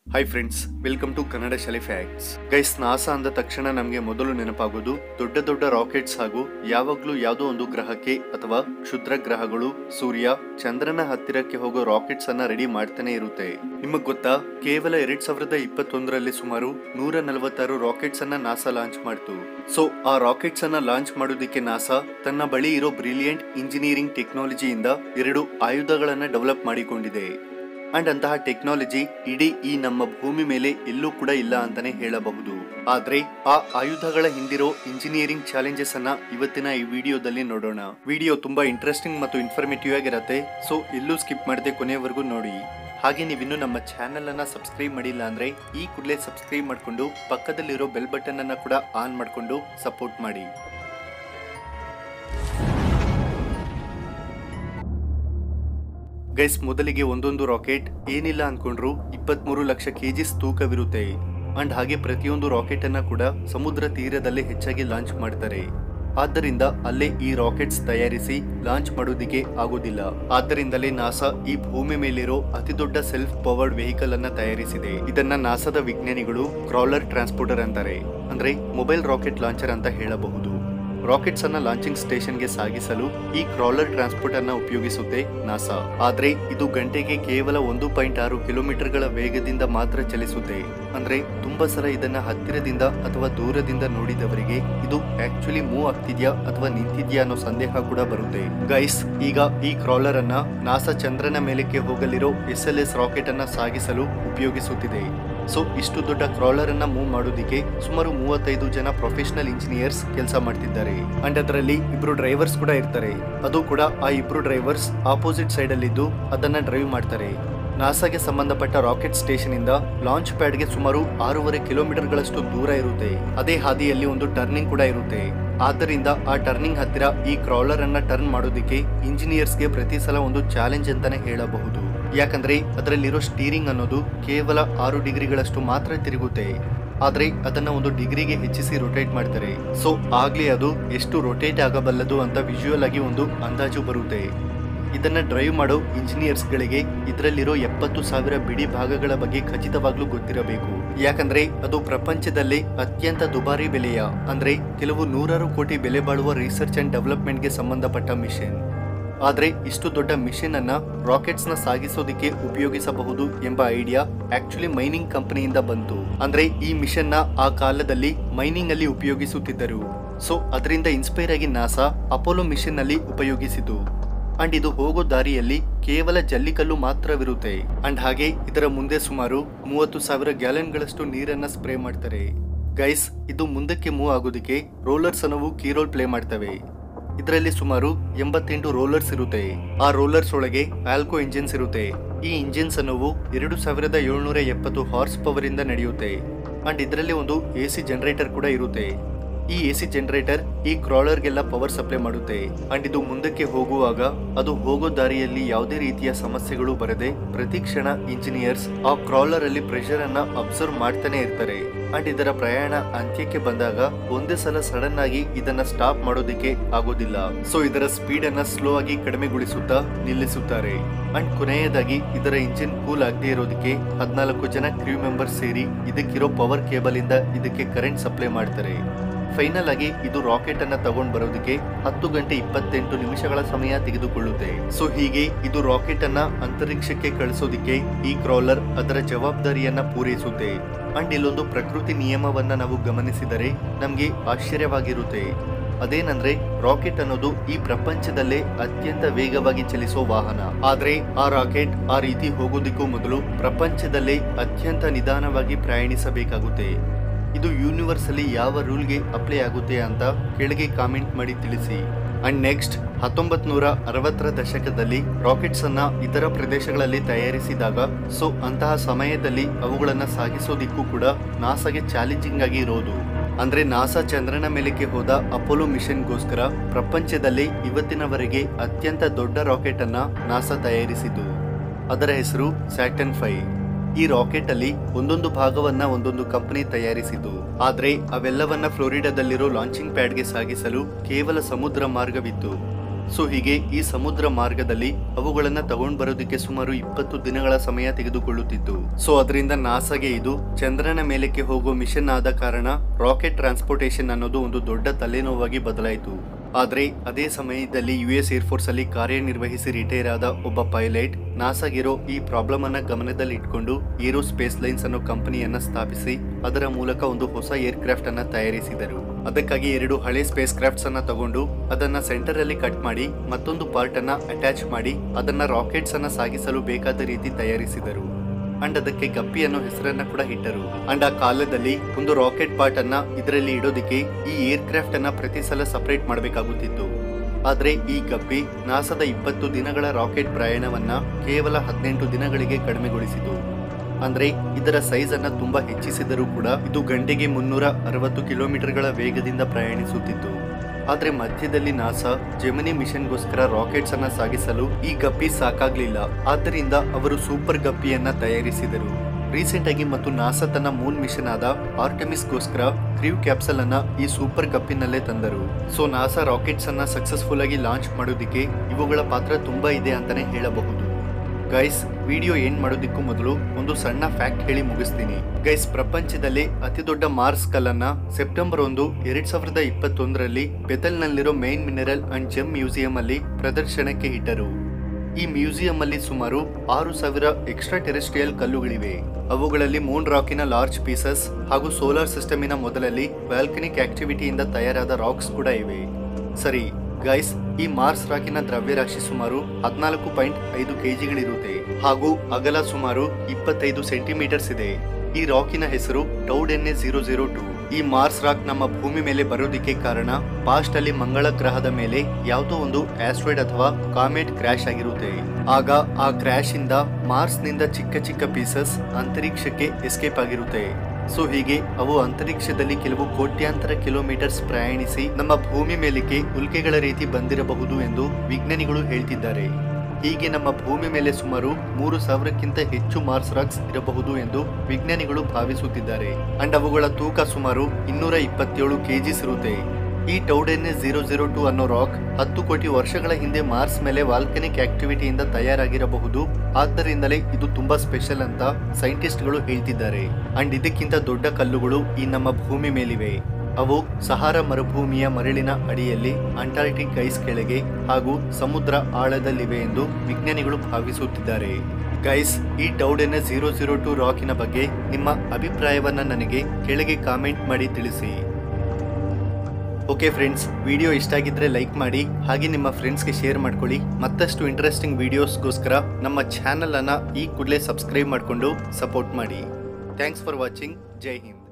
hi friends welcome to Kannada Shaale facts guys NASA ಅಂದ ತಕ್ಷಣ ನಮಗೆ ಮೊದಲು ನೆನಪಾಗೋದು ದೊಡ್ಡ ದೊಡ್ಡ ರಾಕೆಟ್ಸ್ ಹಾಗೂ ಯಾವಾಗ್ಲೂ ಯಾವುದೋ ಒಂದು ಗ್ರಹಕ್ಕೆ ಅಥವಾ ಕ್ಷುದ್ರ ಗ್ರಹಗಳು ಸೂರ್ಯ ಚಂದ್ರನ ಹತ್ತಿರಕ್ಕೆ ಹೋಗೋ ರಾಕೆಟ್ಸ್ ಅನ್ನ ರೆಡಿ ಮಾಡ್ತಾನೆ ಇರುತ್ತೆ ನಿಮಗ್ ಗೊತ್ತಾ ಕೇವಲ ಎರಡ್ ಸಾವಿರದ ಇಪ್ಪತ್ತೊಂದರಲ್ಲಿ ಸುಮಾರು ನೂರ ನಲವತ್ತಾರು ರಾಕೆಟ್ಸ್ ಅನ್ನ ನಾಸಾ ಲಾಂಚ್ ಮಾಡ್ತು ಸೊ ಆ ರಾಕೆಟ್ಸ್ ಅನ್ನ ಲಾಂಚ್ ಮಾಡೋದಿಕ್ಕೆ ನಾಸಾ ತನ್ನ ಬಳಿ ಇರೋ ಬ್ರಿಲಿಯಂಟ್ ಇಂಜಿನಿಯರಿಂಗ್ ಟೆಕ್ನಾಲಜಿಯಿಂದ ಎರಡು ಆಯುಧಗಳನ್ನ ಡೆವಲಪ್ ಮಾಡಿಕೊಂಡಿದೆ ಅಂಡ್ ಅಂತಹ ಟೆಕ್ನಾಲಜಿ ಇಡೀ ಈ ನಮ್ಮ ಭೂಮಿ ಮೇಲೆ ಎಲ್ಲೂ ಕೂಡ ಇಲ್ಲ ಅಂತಾನೆ ಹೇಳಬಹುದು ಆದ್ರೆ ಆ ಆಯುಧಗಳ ಹಿಂದಿರೋ ಇಂಜಿನಿಯರಿಂಗ್ ಚಾಲೆಂಜಸ್ ಅನ್ನ ಇವತ್ತಿನ ಈ ವಿಡಿಯೋದಲ್ಲಿ ನೋಡೋಣ ವಿಡಿಯೋ ತುಂಬಾ ಇಂಟ್ರೆಸ್ಟಿಂಗ್ ಮತ್ತು ಇನ್ಫಾರ್ಮೇಟಿವ್ ಆಗಿರತ್ತೆ ಸೊ ಎಲ್ಲೂ ಸ್ಕಿಪ್ ಮಾಡದೆ ಕೊನೆಯವರೆಗೂ ನೋಡಿ ಹಾಗೆ ನೀವಿನ್ನು ನಮ್ಮ ಚಾನೆಲ್ ಅನ್ನ ಸಬ್ಸ್ಕ್ರೈಬ್ ಮಾಡಿಲ್ಲ ಅಂದ್ರೆ ಈ ಕೂಡಲೇ ಸಬ್ಸ್ಕ್ರೈಬ್ ಮಾಡ್ಕೊಂಡು ಪಕ್ಕದಲ್ಲಿರೋ ಬೆಲ್ ಬಟನ್ ಅನ್ನ ಕೂಡ ಆನ್ ಮಾಡ್ಕೊಂಡು ಸಪೋರ್ಟ್ ಮಾಡಿ ಗೈಸ್ ಮೊದಲಿಗೆ ಒಂದೊಂದು ರಾಕೆಟ್ ಏನಿಲ್ಲ ಅನ್ಕೊಂಡ್ರು ಇಪ್ಪತ್ಮೂರು ಲಕ್ಷ ಕೆಜಿಸ್ ತೂಕವಿರುತ್ತೆ ಅಂಡ್ ಹಾಗೆ ಪ್ರತಿಯೊಂದು ರಾಕೆಟ್ ಅನ್ನ ಕೂಡ ಸಮುದ್ರ ತೀರದಲ್ಲೇ ಹೆಚ್ಚಾಗಿ ಲಾಂಚ್ ಮಾಡ್ತಾರೆ ಆದ್ದರಿಂದ ಅಲ್ಲೇ ಈ ರಾಕೆಟ್ಸ್ ತಯಾರಿಸಿ ಲಾಂಚ್ ಮಾಡೋದಿಕ್ಕೆ ಆಗೋದಿಲ್ಲ ಆದ್ದರಿಂದಲೇ ನಾಸಾ ಈ ಭೂಮಿ ಮೇಲಿರೋ ಅತಿ ದೊಡ್ಡ ಸೆಲ್ಫ್ ಪವರ್ಡ್ ವೆಹಿಕಲ್ ಅನ್ನ ತಯಾರಿಸಿದೆ ಇದನ್ನ ನಾಸಾದ ವಿಜ್ಞಾನಿಗಳು ಕ್ರಾಲರ್ ಟ್ರಾನ್ಸ್ಪೋರ್ಟರ್ ಅಂತಾರೆ ಅಂದ್ರೆ ಮೊಬೈಲ್ ರಾಕೆಟ್ ಲಾಂಚರ್ ಅಂತ ಹೇಳಬಹುದು ರಾಕೆಟ್ಸ್ ಅನ್ನ ಲಾಂಚಿಂಗ್ ಸ್ಟೇಷನ್ಗೆ ಸಾಗಿಸಲು ಈ ಕ್ರಾಲರ್ ಟ್ರಾನ್ಸ್ಪೋರ್ಟ್ ಅನ್ನ ಉಪಯೋಗಿಸುತ್ತೆ ನಾಸಾ ಆದ್ರೆ ಇದು ಗಂಟೆಗೆ ಕೇವಲ ಒಂದು ಪಾಯಿಂಟ್ ಆರು ಕಿಲೋಮೀಟರ್ಗಳ ವೇಗದಿಂದ ಮಾತ್ರ ಚಲಿಸುತ್ತೆ ಅಂದ್ರೆ ತುಂಬಾ ಸಲ ಇದನ್ನ ಹತ್ತಿರದಿಂದ ಅಥವಾ ದೂರದಿಂದ ನೋಡಿದವರಿಗೆ ಇದು ಆಕ್ಚುಲಿ ಮೂವ್ ಆಗ್ತಿದ್ಯಾ ಅಥವಾ ನಿಂತಿದ್ಯಾ ಅನ್ನೋ ಸಂದೇಹ ಕೂಡ ಬರುತ್ತೆ ಗೈಸ್ ಈಗ ಈ ಕ್ರಾಲರ್ ಅನ್ನ ನಾಸಾ ಚಂದ್ರನ ಮೇಲಕ್ಕೆ ಹೋಗಲಿರೋ ಎಸ್ ಎಲ್ ಎಸ್ ರಾಕೆಟ್ ಅನ್ನ ಸಾಗಿಸಲು ಉಪಯೋಗಿಸುತ್ತಿದೆ ಸೊ ಇಷ್ಟು ದೊಡ್ಡ ಕ್ರಾಲರ್ ಅನ್ನ ಮೂವ್ ಮಾಡೋದಿಕ್ಕೆ ಸುಮಾರು ಮೂವತ್ತೈದು ಜನ ಪ್ರೊಫೆಷನಲ್ ಇಂಜಿನಿಯರ್ಸ್ ಕೆಲಸ ಮಾಡ್ತಿದ್ದಾರೆ ಅಂಡ್ ಅದರಲ್ಲಿ ಇಬ್ರು ಡ್ರೈವರ್ಸ್ ಕೂಡ ಇರ್ತಾರೆ ಅದು ಕೂಡ ಆ ಇಬ್ರು ಡ್ರೈವರ್ಸ್ ಆಪೋಸಿಟ್ ಸೈಡ್ ಅಲ್ಲಿದ್ದು ಅದನ್ನ ಡ್ರೈವ್ ಮಾಡ್ತಾರೆ ನಾಸಾಗೆ ಸಂಬಂಧಪಟ್ಟ ರಾಕೆಟ್ ಸ್ಟೇಷನ್ ಇಂದ ಲಾಂಚ್ ಪ್ಯಾಡ್ ಗೆ ಸುಮಾರು ಆರೂವರೆ ಕಿಲೋಮೀಟರ್ಗಳಷ್ಟು ದೂರ ಇರುತ್ತೆ ಅದೇ ಹಾದಿಯಲ್ಲಿ ಒಂದು ಟರ್ನಿಂಗ್ ಕೂಡ ಇರುತ್ತೆ ಆದ್ದರಿಂದ ಆ ಟರ್ನಿಂಗ್ ಹತ್ತಿರ ಈ ಕ್ರಾಲರ್ ಅನ್ನ ಟರ್ನ್ ಮಾಡೋದಿಕ್ಕೆ ಇಂಜಿನಿಯರ್ಸ್ಗೆ ಪ್ರತಿ ಸಲ ಒಂದು ಚಾಲೆಂಜ್ ಅಂತಾನೆ ಹೇಳಬಹುದು ಯಾಕಂದ್ರೆ ಅದರಲ್ಲಿರೋ ಸ್ಟೀರಿಂಗ್ ಅನ್ನೋದು ಕೇವಲ ಆರು ಡಿಗ್ರಿಗಳಷ್ಟು ಮಾತ್ರ ತಿರುಗುತ್ತೆ ಆದ್ರೆ ಅದನ್ನ ಒಂದು ಡಿಗ್ರಿಗೆ ಹೆಚ್ಚಿಸಿ ರೊಟೇಟ್ ಮಾಡ್ತಾರೆ ಸೊ ಆಗ್ಲೇ ಅದು ಎಷ್ಟು ರೊಟೇಟ್ ಆಗಬಲ್ಲದು ಅಂತ ವಿಜುವಲ್ ಆಗಿ ಒಂದು ಅಂದಾಜು ಬರುತ್ತೆ ಇದನ್ನ ಡ್ರೈವ್ ಮಾಡೋ ಇಂಜಿನಿಯರ್ಸ್ ಗಳಿಗೆ ಇದರಲ್ಲಿರೋ ಎಪ್ಪತ್ತು ಸಾವಿರ ಬಿಡಿ ಭಾಗಗಳ ಬಗ್ಗೆ ಖಚಿತವಾಗ್ಲೂ ಗೊತ್ತಿರಬೇಕು ಯಾಕಂದ್ರೆ ಅದು ಪ್ರಪಂಚದಲ್ಲೇ ಅತ್ಯಂತ ದುಬಾರಿ ಬೆಲೆಯ ಅಂದ್ರೆ ಕೆಲವು ನೂರಾರು ಕೋಟಿ ಬೆಲೆ ಬಾಳುವ ರಿಸರ್ಚ್ ಅಂಡ್ ಡೆವಲಪ್ಮೆಂಟ್ಗೆ ಸಂಬಂಧಪಟ್ಟ ಮಿಷನ್ ಆದ್ರೆ ಇಷ್ಟು ದೊಡ್ಡ ಮಿಷನ್ ಅನ್ನ ರಾಕೆಟ್ಸ್ ನ ಸಾಗಿಸೋದಿಕ್ಕೆ ಉಪಯೋಗಿಸಬಹುದು ಎಂಬ ಐಡಿಯಾ ಆಕ್ಚುಲಿ ಮೈನಿಂಗ್ ಕಂಪನಿಯಿಂದ ಬಂತು ಅಂದ್ರೆ ಈ ಮಿಷನ್ ನ ಆ ಕಾಲದಲ್ಲಿ ಮೈನಿಂಗ್ ಅಲ್ಲಿ ಉಪಯೋಗಿಸುತ್ತಿದ್ದರು ಸೊ ಅದರಿಂದ ಇನ್ಸ್ಪೈರ್ ಆಗಿ ನಾಸಾ ಅಪೋಲೋ ಮಿಷನ್ ನಲ್ಲಿ ಉಪಯೋಗಿಸಿತು ಅಂಡ್ ಇದು ಹೋಗೋ ದಾರಿಯಲ್ಲಿ ಕೇವಲ ಜಲ್ಲಿಕಲ್ಲು ಮಾತ್ರವಿರುತ್ತೆ ಅಂಡ್ ಹಾಗೆ ಇದರ ಮುಂದೆ ಸುಮಾರು ಮೂವತ್ತು ಸಾವಿರ ಗ್ಯಾಲನ್ಗಳಷ್ಟು ನೀರನ್ನ ಸ್ಪ್ರೇ ಮಾಡ್ತಾರೆ ಗೈಸ್ ಇದು ಮುಂದಕ್ಕೆ ಮೂವ್ ಆಗೋದಕ್ಕೆ ರೋಲರ್ಸ್ ಅನ್ನವು ಕೀ ರೋಲ್ ಪ್ಲೇ ಮಾಡ್ತವೆ ಇದರಲ್ಲಿ ಸುಮಾರು ಎಂಬತ್ತೆಂಟು ರೋಲರ್ಸ್ ಇರುತ್ತೆ ಆ ರೋಲರ್ಸ್ ಒಳಗೆ ಆಲ್ಕೋ ಇಂಜಿನ್ಸ್ ಇರುತ್ತೆ ಈ ಇಂಜಿನ್ಸ್ ಅನ್ನವು ಎರಡು ಸಾವಿರದ ಏಳ್ನೂರ ಎಪ್ಪತ್ತು ಹಾರ್ಸ್ ಪವರ್ ಇಂದ ನಡೆಯುತ್ತೆ ಅಂಡ್ ಇದರಲ್ಲಿ ಒಂದು ಎ ಸಿ ಜನರೇಟರ್ ಕೂಡ ಇರುತ್ತೆ ಈ ಎ ಸಿ ಜನರೇಟರ್ ಈ ಕ್ರಾಲರ್ಗೆಲ್ಲ ಪವರ್ ಸಪ್ಲೈ ಮಾಡುತ್ತೆ ಅಂಡ್ ಇದು ಮುಂದಕ್ಕೆ ಹೋಗುವಾಗ ಅದು ಹೋಗೋ ದಾರಿಯಲ್ಲಿ ಯಾವುದೇ ರೀತಿಯ ಸಮಸ್ಯೆಗಳು ಬರದೆ ಪ್ರತಿ ಕ್ಷಣ ಇಂಜಿನಿಯರ್ಸ್ ಆ ಕ್ರಾಲರ್ ಅಲ್ಲಿ ಪ್ರೆಷರ್ ಅನ್ನ ಅಬ್ಸರ್ವ್ ಮಾಡ್ತಾನೆ ಇರ್ತಾರೆ ಅಂಡ್ ಇದರ ಪ್ರಯಾಣ ಅಂತ್ಯಕ್ಕೆ ಬಂದಾಗ ಒಂದೇ ಸಲ ಸಡನ್ ಆಗಿ ಇದನ್ನ ಸ್ಟಾಪ್ ಮಾಡೋದಿಕ್ಕೆ ಆಗೋದಿಲ್ಲ ಸೊ ಇದರ ಸ್ಪೀಡ್ ಅನ್ನ ಸ್ಲೋ ಆಗಿ ಕಡಿಮೆಗೊಳಿಸುತ್ತಾ ನಿಲ್ಲಿಸುತ್ತಾರೆ ಅಂಡ್ ಕೊನೆಯದಾಗಿ ಇದರ ಇಂಜಿನ್ ಕೂಲ್ ಆಗದೆ ಇರೋದಕ್ಕೆ ಹದಿನಾಲ್ಕು ಜನ ಕ್ರೂ ಮೆಂಬರ್ಸ್ ಸೇರಿ ಇದಕ್ಕಿರೋ ಪವರ್ ಕೇಬಲ್ ಇಂದ ಇದಕ್ಕೆ ಕರೆಂಟ್ ಸಪ್ಲೈ ಮಾಡ್ತಾರೆ ಫೈನಲ್ ಆಗಿ ಇದು ರಾಕೆಟ್ ಅನ್ನ ತಗೊಂಡ್ ಬರೋದಕ್ಕೆ ಹತ್ತು ಗಂಟೆ ಇಪ್ಪತ್ತೆಂಟು ನಿಮಿಷಗಳ ಸಮಯ ತೆಗೆದುಕೊಳ್ಳುತ್ತೆ ಸೊ ಹೀಗೆ ಇದು ರಾಕೆಟ್ ಅನ್ನ ಅಂತರಿಕ್ಷಕ್ಕೆ ಕಳಿಸೋದಿಕ್ಕೆ ಈ ಕ್ರಾಲರ್ ಅದರ ಜವಾಬ್ದಾರಿಯನ್ನ ಪೂರೈಸುತ್ತೆ ಅಂಡ್ ಇಲ್ಲೊಂದು ಪ್ರಕೃತಿ ನಿಯಮವನ್ನ ನಾವು ಗಮನಿಸಿದರೆ ನಮ್ಗೆ ಆಶ್ಚರ್ಯವಾಗಿರುತ್ತೆ ಅದೇನಂದ್ರೆ ರಾಕೆಟ್ ಅನ್ನೋದು ಈ ಪ್ರಪಂಚದಲ್ಲೇ ಅತ್ಯಂತ ವೇಗವಾಗಿ ಚಲಿಸೋ ವಾಹನ ಆದ್ರೆ ಆ ರಾಕೆಟ್ ಆ ರೀತಿ ಹೋಗೋದಕ್ಕೂ ಮೊದಲು ಪ್ರಪಂಚದಲ್ಲೇ ಅತ್ಯಂತ ನಿಧಾನವಾಗಿ ಪ್ರಯಾಣಿಸಬೇಕಾಗುತ್ತೆ ಇದು ಯೂನಿವರ್ಸ್ ಅಲ್ಲಿ ಯಾವ ರೂಲ್ಗೆ ಅಪ್ಲೈ ಆಗುತ್ತೆ ಅಂತ ಕೆಳಗೆ ಕಾಮೆಂಟ್ ಮಾಡಿ ತಿಳಿಸಿ ಅಂಡ್ ನೆಕ್ಸ್ಟ್ ಹತ್ತೊಂಬತ್ ನೂರ ಅರವತ್ತರ ದಶಕದಲ್ಲಿ ರಾಕೆಟ್ಸ್ ಅನ್ನ ಇತರ ಪ್ರದೇಶಗಳಲ್ಲಿ ತಯಾರಿಸಿದಾಗ ಸೊ ಅಂತಹ ಸಮಯದಲ್ಲಿ ಅವುಗಳನ್ನ ಸಾಗಿಸೋದಿಕ್ಕೂ ಕೂಡ ನಾಸಾಗೆ ಚಾಲೆಂಜಿಂಗ್ ಆಗಿ ಇರೋದು ಅಂದ್ರೆ ನಾಸಾ ಚಂದ್ರನ ಮೇಲಕ್ಕೆ ಹೋದ ಅಪೋಲೋ ಮಿಷನ್ಗೋಸ್ಕರ ಪ್ರಪಂಚದಲ್ಲಿ ಇವತ್ತಿನವರೆಗೆ ಅತ್ಯಂತ ದೊಡ್ಡ ರಾಕೆಟ್ ಅನ್ನ ನಾಸಾ ತಯಾರಿಸಿತು ಅದರ ಹೆಸರು ಸ್ಯಾಟನ್ ಫೈವ್ ಈ ರಾಕೆಟ್ ಅಲ್ಲಿ ಒಂದೊಂದು ಭಾಗವನ್ನ ಒಂದೊಂದು ಕಂಪನಿ ತಯಾರಿಸಿತು ಆದ್ರೆ ಅವೆಲ್ಲವನ್ನ ಫ್ಲೋರಿಡಾದಲ್ಲಿರೋ ಲಾಂಚಿಂಗ್ ಪ್ಯಾಡ್ಗೆ ಸಾಗಿಸಲು ಕೇವಲ ಸಮುದ್ರ ಮಾರ್ಗವಿತ್ತು ಸೊ ಹೀಗೆ ಈ ಸಮುದ್ರ ಮಾರ್ಗದಲ್ಲಿ ಅವುಗಳನ್ನ ತಗೊಂಡ್ ಬರೋದಕ್ಕೆ ಸುಮಾರು ಇಪ್ಪತ್ತು ದಿನಗಳ ಸಮಯ ತೆಗೆದುಕೊಳ್ಳುತ್ತಿತ್ತು ಸೊ ಅದರಿಂದ ನಾಸಾಗೆ ಇದು ಚಂದ್ರನ ಮೇಲಕ್ಕೆ ಹೋಗೋ ಮಿಷನ್ ಆದ ಕಾರಣ ರಾಕೆಟ್ ಟ್ರಾನ್ಸ್ಪೋರ್ಟೇಷನ್ ಅನ್ನೋದು ಒಂದು ದೊಡ್ಡ ತಲೆನೋವಾಗಿ ಬದಲಾಯಿತು ಆದ್ರೆ ಅದೇ ಸಮಯದಲ್ಲಿ ಯು ಎಸ್ ಏರ್ಫೋರ್ಸ್ ಅಲ್ಲಿ ಕಾರ್ಯನಿರ್ವಹಿಸಿ ರಿಟೈರ್ ಆದ ಒಬ್ಬ ಪೈಲಟ್ ನಾಸಾಗಿರೋ ಈ ಪ್ರಾಬ್ಲಮ್ ಅನ್ನ ಗಮನದಲ್ಲಿ ಇಟ್ಕೊಂಡು ಏರೋ ಸ್ಪೇಸ್ ಲೈನ್ಸ್ ಅನ್ನೋ ಕಂಪನಿಯನ್ನ ಸ್ಥಾಪಿಸಿ ಅದರ ಮೂಲಕ ಒಂದು ಹೊಸ ಏರ್ಕ್ರಾಫ್ಟ್ ಅನ್ನ ತಯಾರಿಸಿದರು ಅದಕ್ಕಾಗಿ ಎರಡು ಹಳೆ ಸ್ಪೇಸ್ ಕ್ರಾಫ್ಟ್ಸ್ ಅನ್ನ ತಗೊಂಡು ಅದನ್ನ ಸೆಂಟರ್ ಅಲ್ಲಿ ಕಟ್ ಮಾಡಿ ಮತ್ತೊಂದು ಪಾರ್ಟ್ ಅನ್ನ ಅಟ್ಯಾಚ್ ಮಾಡಿ ಅದನ್ನ ರಾಕೆಟ್ಸ್ ಅನ್ನ ಸಾಗಿಸಲು ಬೇಕಾದ ರೀತಿ ತಯಾರಿಸಿದರು ಅಂಡ್ ಅದಕ್ಕೆ ಗಪ್ಪಿ ಅನ್ನೋ ಹೆಸರನ್ನ ಕೂಡ ಇಟ್ಟರು ಅಂಡ್ ಆ ಕಾಲದಲ್ಲಿ ಒಂದು ರಾಕೆಟ್ ಪಾರ್ಟ್ ಅನ್ನ ಇದರಲ್ಲಿ ಇಡೋದಕ್ಕೆ ಈ ಏರ್ಕ್ರಾಫ್ಟ್ ಅನ್ನ ಪ್ರತಿ ಸಲ ಸಪರೇಟ್ ಮಾಡಬೇಕಾಗುತ್ತಿತ್ತು ಆದ್ರೆ ಈ ಗಪ್ಪಿ ನಾಸಾದ ಇಪ್ಪತ್ತು ದಿನಗಳ ರಾಕೆಟ್ ಪ್ರಯಾಣವನ್ನ ಕೇವಲ ಹದಿನೆಂಟು ದಿನಗಳಿಗೆ ಕಡಿಮೆಗೊಳಿಸಿತು ಅಂದ್ರೆ ಇದರ ಸೈಜ್ ಅನ್ನ ತುಂಬಾ ಹೆಚ್ಚಿಸಿದರೂ ಕೂಡ ಇದು ಗಂಟೆಗೆ ಮುನ್ನೂರ ಅರವತ್ತು ಕಿಲೋಮೀಟರ್ಗಳ ವೇಗದಿಂದ ಪ್ರಯಾಣಿಸುತ್ತಿತ್ತು ಆದ್ರೆ ಮಧ್ಯದಲ್ಲಿ ನಾಸಾ ಜೆಮಿನಿ ಮಿಷನ್ಗೋಸ್ಕರ ರಾಕೆಟ್ಸ್ ಅನ್ನ ಸಾಗಿಸಲು ಈ ಗಪ್ಪಿ ಸಾಕಾಗ್ಲಿಲ್ಲ ಆದ್ದರಿಂದ ಅವರು ಸೂಪರ್ ಗಪ್ಪಿಯನ್ನ ತಯಾರಿಸಿದರು ರೀಸೆಂಟ್ ಆಗಿ ಮತ್ತು ನಾಸಾ ತನ್ನ ಮೂನ್ ಮಿಷನ್ ಆದ ಆರ್ಟೆಮಿಸ್ಗೋಸ್ಕರ ಕ್ರೀವ್ ಕ್ಯಾಪ್ಸಲ್ ಅನ್ನ ಈ ಸೂಪರ್ ಗಪ್ಪಿನಲ್ಲೇ ತಂದರು ಸೊ ನಾಸಾ ರಾಕೆಟ್ಸ್ ಅನ್ನ ಸಕ್ಸಸ್ಫುಲ್ ಆಗಿ ಲಾಂಚ್ ಮಾಡೋದಿಕ್ಕೆ ಇವುಗಳ ಪಾತ್ರ ತುಂಬಾ ಇದೆ ಅಂತಾನೆ ಹೇಳಬಹುದು ಗೈಸ್ ವಿಡಿಯೋ ಏನ್ ಮಾಡೋದಕ್ಕೂ ಮೊದಲು ಒಂದು ಸಣ್ಣ ಫ್ಯಾಕ್ಟ್ ಹೇಳಿ ಮುಗಿಸ್ತೀನಿ ಗೈಸ್ ಪ್ರಪಂಚದಲ್ಲಿ ಅತಿ ದೊಡ್ಡ ಮಾರ್ಸ್ ಕಲ್ಲನ್ನ ಸೆಪ್ಟೆಂಬರ್ ಒಂದು ಎರಡ್ ಸಾವಿರದ ಇಪ್ಪತ್ತೊಂದರಲ್ಲಿ ಬೆತಲ್ನಲ್ಲಿರೋ mine mineral and gem museum ಅಲ್ಲಿ ಪ್ರದರ್ಶನಕ್ಕೆ ಇಟ್ಟರು ಈ ಮ್ಯೂಸಿಯಂ ಅಲ್ಲಿ ಸುಮಾರು ಆರು ಸಾವಿರ ಎಕ್ಸ್ಟ್ರಾ ಟೆರೆಸ್ಟ್ರಿಯಲ್ ಕಲ್ಲುಗಳಿವೆ ಅವುಗಳಲ್ಲಿ ಮೂನ್ ರಾಕಿನ ಲಾರ್ಜ್ ಪೀಸಸ್ ಹಾಗೂ ಸೋಲಾರ್ ಸಿಸ್ಟಮಿನ ಮೊದಲಲ್ಲಿ ವ್ಯಾಲ್ಕನಿಕ್ ಆಕ್ಟಿವಿಟಿಯಿಂದ ತಯಾರಾದ ರಾಕ್ಸ್ ಕೂಡ ಇವೆ ಸರಿ ಗೈಸ್ ಈ ಮಾರ್ಸ್ ರಾಕಿನ ದ್ರವ್ಯರಾಶಿ ಸುಮಾರು ಹದಿನಾಲ್ಕು ಪಾಯಿಂಟ್ ಐದು ಕೆಜಿಗಳಿರುತ್ತೆ ಹಾಗೂ ಅಗಲ ಸುಮಾರು ಇಪ್ಪತ್ತೈದು ಸೆಂಟಿಮೀಟರ್ಸ್ ಇದೆ ಈ ರಾಕಿನ ಹೆಸರು Taoudenni zero zero two ಈ ಮಾರ್ಸ್ ರಾಕ್ ನಮ್ಮ ಭೂಮಿ ಮೇಲೆ ಬರೋದಿಕ್ಕೆ ಕಾರಣ ಪಾಸ್ಟ್ ಅಲ್ಲಿ ಮಂಗಳ ಗ್ರಹದ ಮೇಲೆ ಯಾವುದೋ ಒಂದು ಆಸ್ಟ್ರಾಯ್ಡ್ ಅಥವಾ ಕಾಮೆಟ್ ಕ್ರ್ಯಾಶ್ ಆಗಿರುತ್ತೆ ಆಗ ಆ ಕ್ರ್ಯಾಶ್ ಇಂದ ಮಾರ್ಸ್ ನಿಂದ ಚಿಕ್ಕ ಚಿಕ್ಕ ಪೀಸಸ್ ಅಂತರಿಕ್ಷಕ್ಕೆ ಎಸ್ಕೇಪ್ ಆಗಿರುತ್ತೆ ಸೊ ಹೀಗೆ ಅವು ಅಂತರಿಕ್ಷದಲ್ಲಿ ಕೆಲವು ಕೋಟ್ಯಾಂತರ ಕಿಲೋಮೀಟರ್ಸ್ ಪ್ರಯಾಣಿಸಿ ನಮ್ಮ ಭೂಮಿ ಮೇಲಕ್ಕೆ ಉಲ್ಕೆಗಳ ರೀತಿ ಬಂದಿರಬಹುದು ಎಂದು ವಿಜ್ಞಾನಿಗಳು ಹೇಳ್ತಿದ್ದಾರೆ ಹೀಗೆ ನಮ್ಮ ಭೂಮಿ ಮೇಲೆ ಸುಮಾರು ಮೂರು ಸಾವಿರಕ್ಕಿಂತ ಹೆಚ್ಚು ಮಾರ್ಸ್ ರಾಕ್ಸ್ ಇರಬಹುದು ಎಂದು ವಿಜ್ಞಾನಿಗಳು ಭಾವಿಸುತ್ತಿದ್ದಾರೆ ಅಂಡ್ ಅವುಗಳ ತೂಕ ಸುಮಾರು ಇನ್ನೂರ ಇಪ್ಪತ್ತೇಳು ಕೆಜಿಸ್ ಇರುತ್ತೆ ಈ ಟೌಡೆನ್ನೆ ಜೀರೋ ಜೀರೋ ಟೂ ಅನ್ನೋ ರಾಕ್ ಹತ್ತು ಕೋಟಿ ವರ್ಷಗಳ ಹಿಂದೆ ಮಾರ್ಸ್ ಮೇಲೆ ವಾಲ್ಕನಿಕ್ ಆಕ್ಟಿವಿಟಿಯಿಂದ ತಯಾರಾಗಿರಬಹುದು ಆದ್ದರಿಂದಲೇ ಇದು ತುಂಬಾ ಸ್ಪೆಷಲ್ ಅಂತ ಸೈಂಟಿಸ್ಟ್ಗಳು ಹೇಳ್ತಿದ್ದಾರೆ ಅಂಡ್ ಇದಕ್ಕಿಂತ ದೊಡ್ಡ ಕಲ್ಲುಗಳು ಈ ನಮ್ಮ ಭೂಮಿ ಮೇಲಿವೆ ಅವು ಸಹಾರ ಮರುಭೂಮಿಯ ಮರಳಿನ ಅಡಿಯಲ್ಲಿ ಅಂಟಾರ್ಟಿಕ್ ಐಸ್ ಕೆಳಗೆ ಹಾಗೂ ಸಮುದ್ರ ಆಳದಲ್ಲಿವೆ ಎಂದು ವಿಜ್ಞಾನಿಗಳು ಭಾವಿಸುತ್ತಿದ್ದಾರೆ ಗೈಸ್ ಈ ಟೌಡೆನ ಜೀರೋ ಜೀರೋ ಟು ರಾಕಿನ ಬಗ್ಗೆ ನಿಮ್ಮ ಅಭಿಪ್ರಾಯವನ್ನ ನನಗೆ ಕೆಳಗೆ ಕಾಮೆಂಟ್ ಮಾಡಿ ತಿಳಿಸಿ ಓಕೆ ಫ್ರೆಂಡ್ಸ್ ವಿಡಿಯೋ ಇಷ್ಟ ಆಗಿದ್ರೆ ಲೈಕ್ ಮಾಡಿ ಹಾಗೆ ನಿಮ್ಮ ಫ್ರೆಂಡ್ಸ್ಗೆ ಶೇರ್ ಮಾಡ್ಕೊಳ್ಳಿ ಮತ್ತಷ್ಟು ಇಂಟ್ರೆಸ್ಟಿಂಗ್ ವಿಡಿಯೋಸ್ಗೋಸ್ಕರ ನಮ್ಮ ಚಾನಲ್ ಅನ್ನ ಈ ಕೂಡಲೇ ಸಬ್ಸ್ಕ್ರೈಬ್ ಮಾಡಿಕೊಂಡು ಸಪೋರ್ಟ್ ಮಾಡಿ thanks for watching Jai Hind